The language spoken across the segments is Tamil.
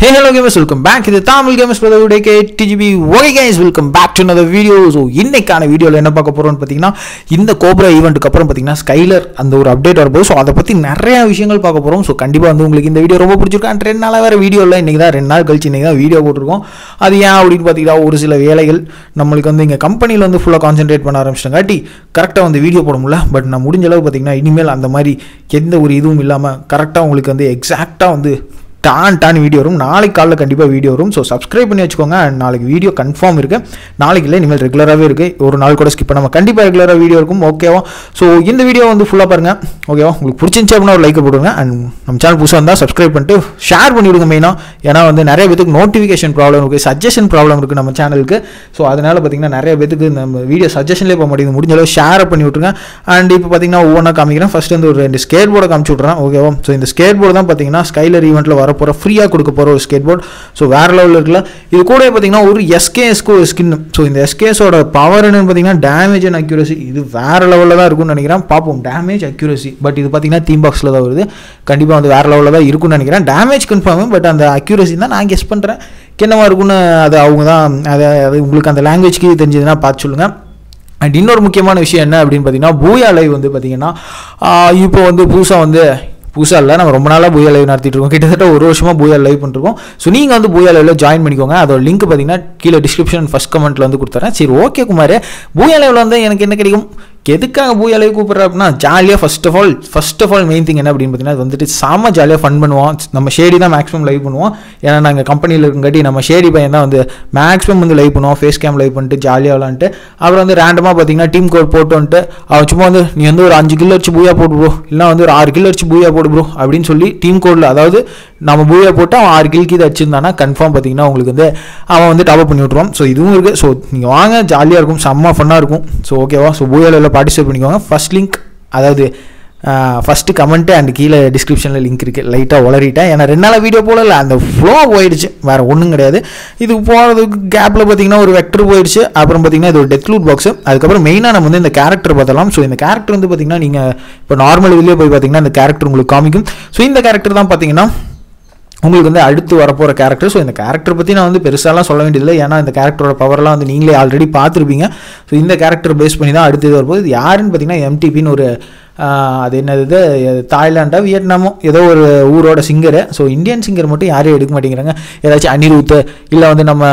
ஹே ஹலோ கேமர்ஸ் வெல்கம் பேக் இது Tamil gamers brother K DGP okay guys welcome back to another video so இன்னைக்கான வீடியோவில் என்ன பார்க்க போகிறோம்னு பார்த்தீங்கன்னா இந்த கோப்ரா ஈவெண்ட்டுக்கு அப்புறம் பார்த்தீங்கன்னா ஸ்கைலர் அந்த ஒரு அப்டேட் வரப்போகுது ஸோ அதை பற்றி நிறைய விஷயங்கள் பார்க்க போகிறோம் ஸோ கண்டிப்பாக வந்து உங்களுக்கு இந்த வீடியோ ரொம்ப பிடிச்சிருக்கும் அண்ட் ரெண்டு நாளாக வேறு வீடியோ இல்லை இன்றைக்கி தான் ரெண்டு நாள் கழிச்சு இன்றைக்கி தான் வீடியோ போட்டிருக்கோம் அது ஏன் அப்படின்னு பார்த்தீங்கன்னா ஒரு சில வேலைகள் நம்மளுக்கு வந்து இங்கே கம்பெனியில் வந்து ஃபுல்லாக கான்சென்ட்ரேட் பண்ண ஆரம்பிச்சிட்டங்காட்டி கரெக்டாக வந்து வீடியோ போட முடியல பட் நான் முடிஞ்ச அளவு பார்த்தீங்கன்னா இனிமேல் அந்த மாதிரி எந்த ஒரு இதுவும் இல்லாமல் கரெக்டாக உங்களுக்கு வந்து எக்ஸாக்டாக வந்து டான் டான் வீடியோ வரும் நாளைக்கு காலைல கண்டிப்பாக வீடியோ வரும் ஸோ சப்ஸ்கிரைப் பண்ணி வச்சுக்கோங்க and நாளைக்கு வீடியோ கன்ஃபார்ம் இருக்குது நாளைக்கு இல்லை இனிமேல் ரெகுலராகவே இருக்குது ஒரு நாள் கூட ஸ்கிப் பண்ணாமல் கண்டிப்பாக ரெகுலராக வீடியோ இருக்கும் ஓகேவா ஸோ இந்த வீடியோ வந்து ஃபுல்லாக பாருங்கள் ஓகேவா உங்களுக்கு பிடிச்சிருந்துச்சு அப்படின்னா ஒரு லைக் போடுங்க அண்ட் நம்ம சேனல் புதுசாக இருந்தால் சப்ஸ்கிரைப் பண்ணிட்டு ஷேர் பண்ணிவிடுங்க மெயினாக ஏன்னா வந்து நிறைய பேத்துக்கு நோட்டிஃபிகேஷன் ப்ராப்ளம் இருக்குது சஜஷன் ப்ராப்ளம் இருக்குது நம்ம சேனலுக்கு ஸோ அதனால் பார்த்தீங்கன்னா நிறைய பேத்துக்கு நம்ம வீடியோ சஜஷன்லேயே போக மாட்டேங்குது முடிஞ்ச அளவு ஷேர் பண்ணி விட்ருங்க அண்ட் இப்போ பார்த்தீங்கன்னா ஒவ்வொன்றா காமிக்கிறேன் ஃபஸ்ட் வந்து ஒரு ரெண்டு ஸ்கேட் போர்டை காமிச்சு விட்றேன் ஓகேவா ஸோ இந்த ஸ்கேட் போர்டு தான் பார்த்தீங்கன்னா ஸ்கைலர் ஈவெண்ட்டில் வரப்போகிற ஃப்ரீயாக கொடுக்க போகிற ஒரு ஸ்கேட் போர்டு ஸோ வேறு லெவலில் இருக்குல்ல இது கூட பார்த்தீங்கன்னா ஒரு எஸ்கேஎஸ்க்கு ஒரு ஸ்கின் ஸோ இந்த எஸ்கேஎஸோட பவர் என்னன்னு பார்த்தீங்கன்னா டேமேஜ் அண்ட் அக்யூரசி இது வேறு லெவலில் தான் இருக்கும்னு நினைக்கிறேன் பார்ப்போம் டேமேஜ் அக்யூரசி பட் இது பார்த்தீங்கன்னா தீம் பாக்ஸில் தான் வருது கண்டிப்பாக வந்து வேறு லெவலில் தான் இருக்கும்னு நினைக்கிறேன் டேமேஜ் கன்ஃபார்ம் பட் அந்த அக்யூரசி தான் நான் கெஸ் பண்ணுறேன் என்னவா இருக்கும்னு அது அவங்க தான் அதை அது உங்களுக்கு அந்த லாங்குவேஜ்க்கு தெரிஞ்சதுன்னா பார்த்து சொல்லுங்கள் அண்ட் இன்னொரு முக்கியமான விஷயம் என்ன அப்படின்னு பார்த்தீங்கன்னா பூயா லைவ் வந்து பார்த்தீங்கன்னா ஆஹ் இப்போ வந்து புதுசாக வந்து புதுசாக இல்லை நம்ம ரொம்ப நாளாக பூயா லைவ் நடத்திட்டு இருக்கோம் கிட்டத்தட்ட ஒரு வருஷமாக பூயா லைவ் பண்ணிருக்கோம் ஸோ நீங்கள் வந்து பூயா லைவ்ல ஜாயின் பண்ணிக்கோங்க அதோட லிங்க் பார்த்தீங்கன்னா கீழே டிஸ்கிரிப்ஷன் ஃபஸ்ட் கமெண்ட்டில் வந்து கொடுத்துறேன் சரி ஓகே குமார் பூயா லைவ்ல வந்து எனக்கு என்ன கிடைக்கும் எதுக்காக பூயா லைவ் கூப்பிட்ற அப்படின்னா ஜாலியாக first of all first of all main thing என்ன அப்படின்னு பார்த்தீங்கன்னா அது வந்துட்டு செம்ம ஜாலியாக ஃபன் பண்ணுவோம் நம்ம ஷேடி தான் மேக்ஸிமம் லைவ் பண்ணுவோம் ஏன்னா நாங்கள் கம்பெனியில் இருக்கங்காட்டி நம்ம ஷேடி பையன் தான் வந்து மேக்ஸிமம் வந்து லைவ் பண்ணுவோம் ஃபேஸ் கேம் லைவ் பண்ணிட்டு ஜாலியாக விளாண்டுட்டு அப்புறம் வந்து ரேண்டமாக பார்த்தீங்கன்னா டீம் கோட் போட்டு வந்துட்டு அவன் சும்மா வந்து நீ வந்து ஒரு அஞ்சு கிலோ அடிச்சு பூயா போடு ப்ரோ இல்லைனா வந்து ஒரு ஆறு கிலோ அடிச்சு பூயா போடு ப்ரோ அப்படின்னு சொல்லி டீம் கோடில் அதாவது நம்ம பூயா போட்டு அவன் ஆறு கில் கீது அடிச்சிருந்தானா கன்ஃபார்ம் பார்த்தீங்கன்னா உங்களுக்கு வந்து அவன் வந்து டபுள் பண்ணி விட்ருவான் ஸோ இதுவும் இருக்குது ஸோ நீங்கள் வாங்க ஜாலியாக இருக்கும் செம்ம ஃபன்னாக இருக்கும் ஸோ ஓகேவா ஸோ பூயாவில் பார்ட்டிசிபேட் பண்ணிக்கோங்க ஃபர்ஸ்ட் லிங்க் அதாவது ஃபஸ்ட்டு கமெண்ட்டு அண்ட் கீழே டிஸ்கிரிப்ஷனில் லிங்க் இருக்குது லைட்டாக உளறிட்டேன் ஏன்னா ரெண்டு நாளாக வீடியோ போடல அந்த ஃப்ளோ போயிடுச்சு வேறு ஒன்றும் கிடையாது இது போகிறதுக்கு கேப்பில் பார்த்தீங்கன்னா ஒரு வெக்டர் போயிடுச்சு அப்புறம் பார்த்தீங்கன்னா இது ஒரு டெத்லூட் பாக்ஸ் அதுக்கப்புறம் மெயினாக நம்ம வந்து இந்த கேரக்டர் பார்த்தலாம் ஸோ இந்த கேரக்டர் வந்து பார்த்தீங்கன்னா நீங்கள் இப்போ நார்மல் இதுலேயே போய் பார்த்தீங்கன்னா இந்த கேரக்டர் உங்களுக்கு காமிக்கும் ஸோ இந்த கேரக்டர் தான் பார்த்தீங்கன்னா உங்களுக்கு வந்து அடுத்து வரப்போகிற கேரக்டர் ஸோ இந்த கேரக்டர் பற்றி நான் வந்து பெருசாலாம் சொல்ல வேண்டியதில்லை ஏன்னா இந்த கேரக்டரோட பவர்லாம் வந்து நீங்களே ஆல்ரெடி பார்த்துருப்பீங்க ஸோ இந்த கேரக்டர் பேஸ் பண்ணி தான் அடுத்தது வரப்போகுது இது யாருன்னு பார்த்தீங்கன்னா எம்டிபின்னு ஒரு ஆஹ், அது என்னது இது தாய்லாண்டா வியட்நாமோ ஏதோ ஒரு ஊரோட சிங்கரு ஸோ இந்தியன் சிங்கர் மட்டும் யாரையும் எடுக்க மாட்டேங்கிறாங்க ஏதாச்சும் அனிருத் இல்லை வந்து நம்ம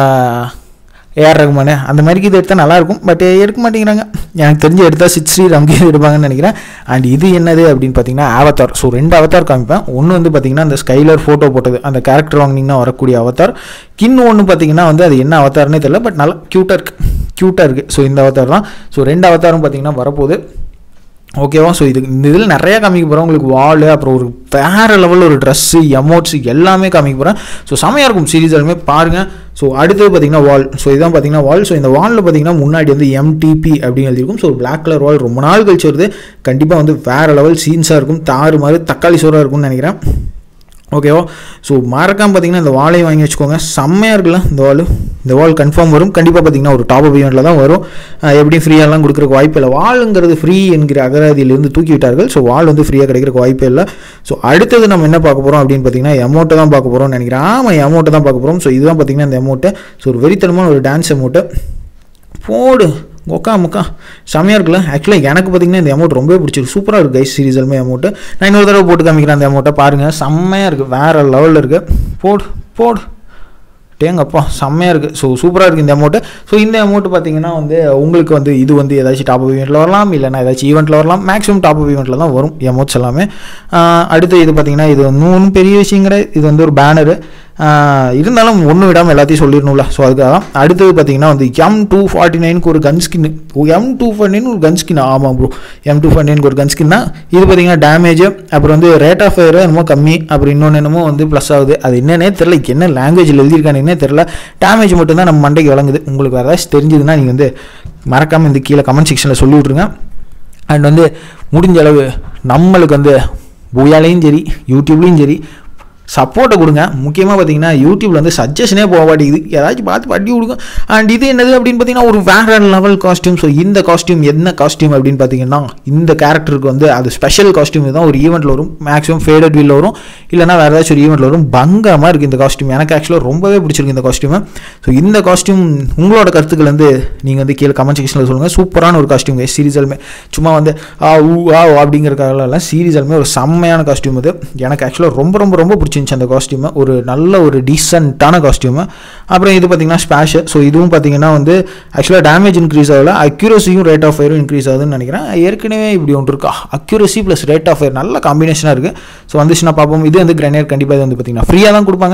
ஏஆர் ரகுமானு அந்த மாதிரிக்கு இது எடுத்தால் நல்லாயிருக்கும் பட் எடுக்க மாட்டேங்கிறாங்க எனக்கு தெரிஞ்சு எடுத்தால் சித் ஸ்ரீ ரம்கி எடுப்பாங்கன்னு நினைக்கிறேன் அண்ட் இது என்னது அப்படின்னு பார்த்தீங்கன்னா அவதார் ஸோ ரெண்டு அவதார் காமிப்பேன் ஒன்று வந்து பார்த்தீங்கன்னா அந்த ஸ்கைலர் ஃபோட்டோ போட்டது அந்த கேரக்டர் வாங்கினீங்கன்னா வரக்கூடிய அவதார் இன்னும் ஒன்று பார்த்தீங்கன்னா வந்து அது என்ன அவதார்னே தெரியல பட் நல்லா க்யூட்டாக இருக்குது க்யூட்டாக இருக்குது ஸோ இந்த அவதார் தான் ஸோ ரெண்டு அவதாரும் பார்த்தீங்கன்னா வரப்போகுது ஓகேவா ஸோ இது இந்த இதில் நிறைய காமிக்க போகிறோம் உங்களுக்கு வால் அப்புறம் ஒரு வேறு லெவலில் ஒரு ட்ரெஸ்ஸு எமோட்ஸ் எல்லாமே காமிக்க போகிறேன் ஸோ செமையாக இருக்கும் சீரீஸ் எல்லாமே பாருங்கள் ஸோ அடுத்தது பார்த்தீங்கன்னா வால் ஸோ இதான் பார்த்தீங்கன்னா வால் ஸோ இந்த வாலில் பார்த்தீங்கன்னா முன்னாடி வந்து எம்டிபி அப்படின்னு எழுதிருக்கும் ஸோ பிளாக் கலர் வால் ரொம்ப நாள் கழிச்சு வருது கண்டிப்பாக வந்து வேறு லெவல் சீன்ஸாக இருக்கும் தாறு மாதிரி தக்காளி சோறாக இருக்கும்னு நினைக்கிறேன் ஓகேவா ஸோ மறக்காம பார்த்தீங்கன்னா இந்த வாழையும் வாங்கி வச்சுக்கோங்க செம்மையாக இருக்குல்ல இந்த வால் இந்த வால் கன்ஃபார்ம் வரும் கண்டிப்பாக பார்த்தீங்கன்னா ஒரு டாப் அப் ஈவெண்ட்டில் தான் வரும் அஹ் எப்படியும் ஃப்ரீயாலாம் கொடுக்குறக்கு வாய்ப்பு இல்லை வாளுங்கிறது ஃப்ரீ என்கிற அகராதியிலிருந்து தூக்கி விட்டார்கள் ஸோ வால் வந்து ஃப்ரீயாக கிடைக்கிறக்கு வாய்ப்பே இல்லை ஸோ அடுத்தது நம்ம என்ன பார்க்க போகிறோம் அப்படின்னு பார்த்தீங்கன்னா எமௌண்ட்டை தான் பார்க்க போகிறோம்னு நினைக்கிறேன் ஆமாம் எமௌண்ட்டை தான் பார்க்க போகிறோம் ஸோ இதுதான் பார்த்தீங்கன்னா இந்த எமௌண்ட்டு ஸோ ஒரு வெறித்தனமான ஒரு டான்ஸ் எமௌண்ட்டு போடு ஒக்கா முக்கா செம்மையாக இருக்குல்ல ஆக்சுவலாக எனக்கு பார்த்தீங்கன்னா இந்த அமௌண்ட் ரொம்பவே பிடிச்சிருக்கு சூப்பராக இருக்குது கைஸ் சீரிஸ் எல்லாமே அமௌண்ட்டு நான் இன்னொரு தடவை போட்டு காமிக்கிறேன் அந்த அமௌண்ட்டை பாருங்கள் செம்மையாக இருக்குது வேறு லெவலில் இருக்குது போடு போடு டேங்கப்பா செம்மையாக இருக்குது ஸோ சூப்பராக இருக்குது இந்த அமௌண்ட்டு ஸோ இந்த அமௌண்ட் பார்த்தீங்கன்னா வந்து உங்களுக்கு வந்து இது வந்து ஏதாச்சும் டாப் அப் ஈவெண்ட்டில் வரலாம் இல்லைனா ஏதாச்சும் ஈவெண்ட்டில் வரலாம் மேக்ஸிமம் டாப் அப் ஈவெண்ட்டில் தான் வரும் எமௌண்ட்ஸ் எல்லாமே ஆஹ் அடுத்து இது பார்த்தீங்கன்னா இது ஒன்றும் பெரிய விஷயம் கிடையாது இது வந்து ஒரு பேனரு இருந்தாலும் ஒன்று விடாமல் எல்லாத்தையும் சொல்லிடணும்ல ஸோ அதுக்காக தான் அடுத்தது பார்த்தீங்கன்னா வந்து எம் டூ ஃபார்ட்டி நைனுக்கு ஒரு gun skin M two forty nine ஒரு கன் ஸ்கின் ஆமாம் ப்ரோ எம் டூ ஃபார்ட்டி நைனுக்கு ஒரு கன் ஸ்கின் தான் இது பார்த்தீங்கன்னா டேமேஜ் அப்புறம் வந்து ரேட் ஆஃப் ஃபயர் என்னமோ கம்மி அப்புறம் இன்னொன்று என்னமோ வந்து ப்ளஸ் ஆகுது அது என்னன்னே தெரில என்ன லாங்குவேஜில் எழுதியிருக்கானுன்னே தெரில டேமேஜ் மட்டும்தான் நம்ம மண்டைக்கு வழங்குது உங்களுக்கு வேறு ஏதாச்சும் தெரிஞ்சதுன்னா நீங்கள் வந்து மறக்காமல் இந்த கீழே கமெண்ட் செக்ஷனில் சொல்லி விட்ருங்க அண்ட் வந்து முடிஞ்ச அளவு நம்மளுக்கு வந்து பூயாலையும் சரி யூடியூப்லேயும் சரி சப்போர்ட்டை கொடுங்க முக்கியமாக பார்த்தீங்கன்னா யூடியூப்ல வந்து சஜஷனே போக மாட்டேங்குது ஏதாச்சும் பார்த்து பட்டி கொடுங்க அண்ட் இது என்னது அப்படின்னு பார்த்தீங்கன்னா ஒரு வேற லெவல் காஸ்டியூம் ஸோ இந்த காஸ்டியூம் என்ன காஸ்டியூம் அப்படின்னு பார்த்தீங்கன்னா இந்த கேரக்டருக்கு வந்து அது ஸ்பெஷல் காஸ்டியூம் தான் ஒரு ஈவெண்ட்டில் வரும் மேக்ஸிமம் ஃபேடட் வீல் வரும் இல்லைனா வேறு ஏதாச்சும் ஒரு ஈவெண்ட்டில் வரும் பங்கமாக இருக்குது இந்த காஸ்டியூம் எனக்கு ஆக்சுவலாக ரொம்பவே பிடிச்சிருக்கு இந்த காஸ்டியூம் ஸோ இந்த காஸ்டியூம் உங்களோட கருத்துக்கள் வந்து நீங்கள் வந்து கீழே கமெண்ட் செக்ஷனில் சொல்லுங்கள் சூப்பரான ஒரு காஸ்டியூம் சீரியஸாலுமே சும்மா வந்து ஆ ஊ ஆ அப்படிங்கிறக்காகலாம் சீரியஸாலுமே ஒரு செம்மையான காஸ்டியூம் இது எனக்கு ஆக்சுவலாக ரொம்ப ரொம்ப ரொம்ப பிடிச்சிருந்துச்சு அந்த காஸ்டியூமை ஒரு நல்ல ஒரு டீசெண்டான காஸ்டியூமு அப்புறம் இது பார்த்தீங்கன்னா ஸ்பேஷு ஸோ இதுவும் பார்த்தீங்கன்னா வந்து ஆக்சுவலாக டேமேஜ் இன்க்ரீஸ் ஆகல அக்யூரஸியும் ரேட் ஆஃப் ஃபயரும் இன்க்ரீஸ் ஆகுதுன்னு நினைக்கிறேன் ஏற்கனவே இப்படி ஒன்று இருக்கா accuracy plus rate of fire நல்ல காம்பினேஷனாக இருக்குது ஸோ வந்துச்சுன்னா பார்ப்போம் இது வந்து கிரனேட் கண்டிப்பாக இது வந்து பார்த்தீங்கன்னா ஃப்ரீயாக தான் கொடுப்பாங்க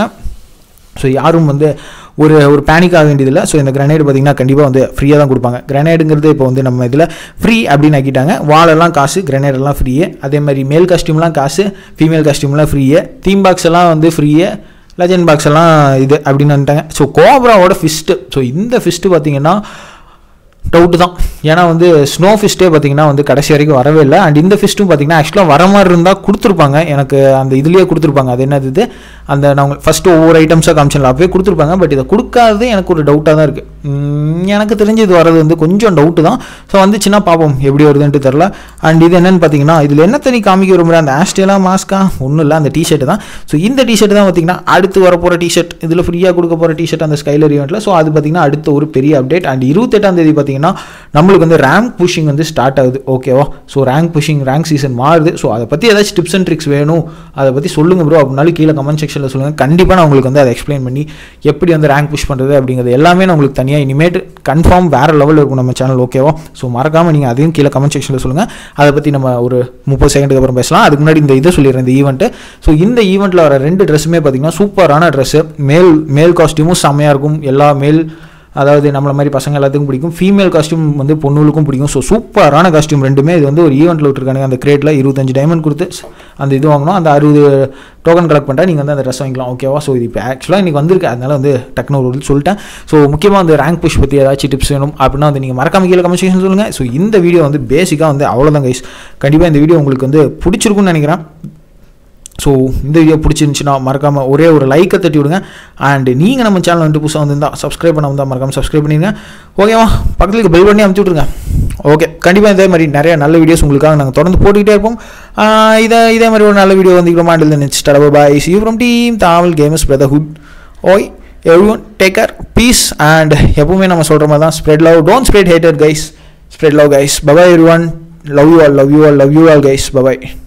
ஸோ யாரும் வந்து ஒரு ஒரு பேனிக் ஆக வேண்டியதில்லை ஸோ இந்த கிரனேடு பார்த்தீங்கன்னா கண்டிப்பாக வந்து ஃப்ரீயாக தான் கொடுப்பாங்க கிரனேடுங்கிறது இப்போ வந்து நம்ம இதில் ஃப்ரீ அப்படின்னு ஆக்கிட்டாங்க வாலெல்லாம் காசு கிரனேட் எல்லாம் ஃப்ரீயே அதே மாதிரி மேல் காஸ்டியூம்லாம் காசு ஃபீமேல் காஸ்டியூம்லாம் ஃப்ரீயே தீம் பாக்ஸ் எல்லாம் வந்து ஃப்ரீயே லெஜண்ட் பாக்ஸ் எல்லாம் இது அப்படின்னு வந்துட்டாங்க ஸோ கோப்ராவோட ஃபிஸ்ட்டு ஸோ இந்த ஃபிஸ்ட்டு பார்த்தீங்கன்னா டவுட்டு தான் ஏன்னா வந்து ஸ்னோ ஃபிஸ்ட்டே பார்த்தீங்கன்னா வந்து கடைசி வரைக்கும் வரவே இல்லை அண்ட் இந்த ஃபிஸ்ட்டும் பார்த்தீங்கன்னா ஆக்சுவலாக வர மாதிரி இருந்தால் கொடுத்துருப்பாங்க எனக்கு அந்த இதுலேயே கொடுத்துருப்பாங்க அது என்னது இது அந்த நான் ஃபஸ்ட்டு ஒவ்வொரு ஐட்டம்ஸாக காமிச்சல அப்பவே கொடுத்துருப்பாங்க பட் இதை கொடுக்காதது எனக்கு ஒரு டவுட்டாக தான் இருக்குது எனக்கு தெரிஞ்சு இது வரது வந்து கொஞ்சம் டவுட்டு தான் ஸோ வந்துச்சுன்னா பார்ப்போம் எப்படி வருதுன்ட்டு தெரில அண்ட் இது என்னென்னு பார்த்தீங்கன்னா இதில் என்ன தனி காமிக்க விரும்புகிறேன் அந்த ஆஸ்டேலாம் மாஸ்க்கா ஒன்றும் இல்லை அந்த டிஷர்ட் தான் ஸோ இந்த டிஷர்ட் தான் பார்த்தீங்கன்னா அடுத்து வர போகிற டிஷர்ட் இதில் ஃப்ரீயாக கொடுக்க போகிற டிஷர்ட் அந்த ஸ்கைலர் ஈவெண்ட்டில் ஸோ அது பார்த்தீங்கன்னா அடுத்த ஒரு பெரிய அப்டேட் அண்ட் இருபத்தெட்டாம் தேதி பார்த்தீங்கன்னா நம்மளுக்கு வந்து ரேங்க் புஷிங் வந்து ஸ்டார்ட் ஆகுது ஓகேவா so rank pushing rank season மாறுது ஸோ அதை பற்றி ஏதாச்சும் டிப்ஸ் அண்ட் ட்ரிக்ஸ் வேணும் அதை பற்றி சொல்லுங்கள் ப்ரோ அப்படின்னாலும் கீழே கமெண்ட் செக்ஷனில் சொல்லுங்கள் கண்டிப்பாக நான் உங்களுக்கு வந்து அதை எக்ஸ்பிளைன் பண்ணி எப்படி வந்து ரேங்க் புஷ் பண்ணுறது அப்படிங்கிறது எல்லாமே நான் உங்களுக்கு தனியாக இனிமேட் கன்ஃபார்ம் வேறு லெவலில் இருக்கும் நம்ம சேனல் ஓகேவா ஸோ மறக்காமல் நீங்கள் அதையும் கீழே கமெண்ட் செக்ஷனில் சொல்லுங்கள் அதை பற்றி நம்ம ஒரு முப்பது செகண்டுக்கு அப்புறம் பேசலாம் அதுக்கு முன்னாடி இந்த இதை சொல்லிடுறேன் இந்த ஈவெண்ட்டு ஸோ இந்த ஈவெண்ட்டில் வர ரெண்டு ட்ரெஸ்ஸுமே பார்த்தீங்கன்னா சூப்பரான ட்ரெஸ்ஸு மேல் மேல் காஸ்டியூமும் செம்மையாக இருக்கும் எல்லா மேல் அதாவது நம்மள மாதிரி பசங்க எல்லாத்துக்கும் பிடிக்கும் ஃபீமேல் காஸ்டியூம் வந்து பொண்ணுகளுக்கும் பிடிக்கும் ஸோ சூப்பரான காஸ்டியூம் ரெண்டுமே இது வந்து ஒரு ஈவெண்ட்டில் விட்டுருக்காங்க அந்த கிரேட்டில் இருபத்தஞ்சு டைமண்ட் கொடுத்து அந்த இது வாங்கணும் அந்த அறுபது டோக்கன் கலெக்ட் பண்ணிட்டா நீங்கள் வந்து அந்த ட்ரெஸ் வாங்கிக்கலாம் ஓகேவா ஸோ இது இப்போ ஆக்சுவலாக இன்றைக்கி வந்திருக்கு அதனால வந்து டக்குனு ஒரு இது சொல்லிட்டேன் ஸோ முக்கியமாக வந்து ரேங்க் புஷ் பற்றி ஏதாச்சும் டிப்ஸ் வேணும் அப்படின்னா வந்து நீங்கள் மறக்காம கீழே கமெண்ட் செக்ஷன் சொல்லுங்கள் ஸோ இந்த வீடியோ வந்து பேசிக்காக வந்து அவ்வளோதான் கைஸ் கண்டிப்பாக இந்த வீடியோ உங்களுக்கு வந்து பிடிச்சிருக்குன்னு நினைக்கிறேன் ஸோ இந்த வீடியோ பிடிச்சிருந்துச்சுன்னா மறக்காமல் ஒரே ஒரு லைக்கை தட்டி விடுங்க அண்ட் நீங்கள் நம்ம சேனல் வந்துட்டு புதுசாக வந்திருந்தா சப்ஸ்கிரைப் பண்ண வந்தால் மறக்காமல் சப்ஸ்கிரைப் பண்ணிடுங்க ஓகேவா பக்கத்துக்கு பெல் பண்ணி அமுச்சு விட்ருங்க ஓகே கண்டிப்பாக இதே மாதிரி நிறைய நல்ல வீடியோஸ் உங்களுக்காக நாங்கள் தொடர்ந்து போட்டுக்கிட்டே இருப்போம் ஆஹ் இதே இதே மாதிரி ஒரு நல்ல வீடியோ வந்துக்கிறோமா இல்லை next double bye C from team Tamil gamers brotherhood ஓய் everyone take care peace and எப்பவுமே நம்ம சொல்கிற மாதிரி தான் spread love don't spread hater guys spread love guys bye bye everyone love you all love you all love you all guys bye bye